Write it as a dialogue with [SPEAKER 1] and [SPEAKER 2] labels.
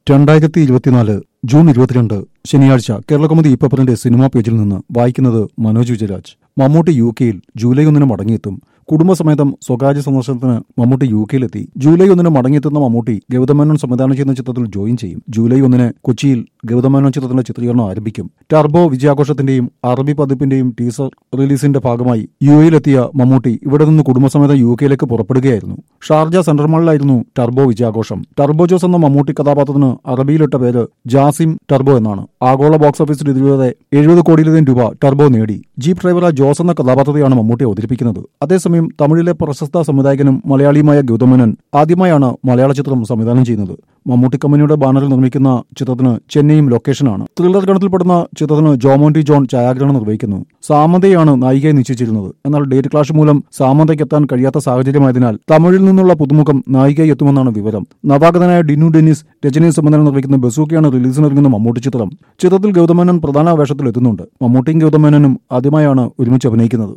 [SPEAKER 1] രണ്ടായിരത്തി ഇരുപത്തിനാല് ജൂൺ ഇരുപത്തിരണ്ട് ശനിയാഴ്ച കേരളകൗമുദി ഈ പേപ്പറിന്റെ സിനിമാ പേജിൽ നിന്ന് വായിക്കുന്നത് മനോജ് വിജയരാജ് മമ്മൂട്ടി യു കെയിൽ ജൂലൈ ഒന്നിന് മടങ്ങിയെത്തും കുടുംബസമേതം സ്വകാര്യ സന്ദർശനത്തിന് മമ്മൂട്ടി യു കെയിലെത്തി ജൂലൈ ഒന്നിന് മടങ്ങിയെത്തുന്ന മമ്മൂട്ടി ഗൗതമേനോൻ സംവിധാനം ചെയ്യുന്ന ചിത്രത്തിൽ ജോയിൻ ചെയ്യും ജൂലൈ ഒന്നിന് കൊച്ചിയിൽ ഗൗതമേനോൻ ചിത്രത്തിന്റെ ചിത്രീകരണം ആരംഭിക്കും ടർബോ വിജയാഘോഷത്തിന്റെയും അറബി പതിപ്പിന്റെയും ടീസർ റിലീസിന്റെ ഭാഗമായി യു എയിലെത്തിയ മമ്മൂട്ടി ഇവിടെ നിന്ന് കുടുംബസമേതം യു കെയിലേക്ക് പുറപ്പെടുകയായിരുന്നു ഷാർജ സെൻട്രൽ മാളിലായിരുന്നു ടർബോ വിജയാഘോഷം ടർബോ ജോസ് എന്ന മമ്മൂട്ടി കഥാപാത്രത്തിന് അറബിയിലിട്ട പേര് ജാസിം ടർബോ എന്നാണ് ആഗോള ബോക്സ് ഓഫീസിൽ ഇതുവരെ എഴുപത് കോടിയിലധികം രൂപ ടർബോ നേടി ജീപ്പ് ഡ്രൈവറായ ജോസ് എന്ന കഥാപാത്രത്തെയാണ് മമ്മൂട്ടി അവതരിപ്പിക്കുന്നത് അതേസമയം തമിഴിലെ പ്രശസ്ത സംവിധായകനും മലയാളിയുമായ ഗൗതമനൻ ആദ്യമായാണ് മലയാള ചിത്രം സംവിധാനം ചെയ്യുന്നത് മമ്മൂട്ടി കമ്പനിയുടെ ബാനറിൽ നിർമ്മിക്കുന്ന ചിത്രത്തിന് ചെന്നൈയും ലൊക്കേഷനാണ് ത്രില്ലർ ഗണത്തിൽപ്പെടുന്ന ചിത്രത്തിന് ജോമോന്റി ജോൺ ഛായാഗ്രഹണം നിർവഹിക്കുന്നു സാമന്തയാണ് നായികയെ നിശ്ചയിച്ചിരുന്നത് എന്നാൽ ഡേറ്റ് ക്ലാഷ് മൂലം സാമന്തയ്ക്ക് എത്താൻ കഴിയാത്ത സാഹചര്യമായതിനാൽ തമിഴിൽ നിന്നുള്ള പുതുമുഖം നായികയായി എത്തുമെന്നാണ് വിവരം നവാഗതനായ ഡിനു ഡെന്നിസ് രചനയും സംവിധാനം നിർവഹിക്കുന്ന ബസൂക്കിയാണ് റിലീസിനൊരുങ്ങുന്ന മമ്മൂട്ടി ചിത്രം ചിത്രത്തിൽ ഗൗതമേനൻ പ്രധാന വേഷത്തിൽ എത്തുന്നുണ്ട് മമ്മൂട്ടിയും ഗൗതമേനനും ആദ്യമായാണ് ഒരുമിച്ച് അഭിനയിക്കുന്നത്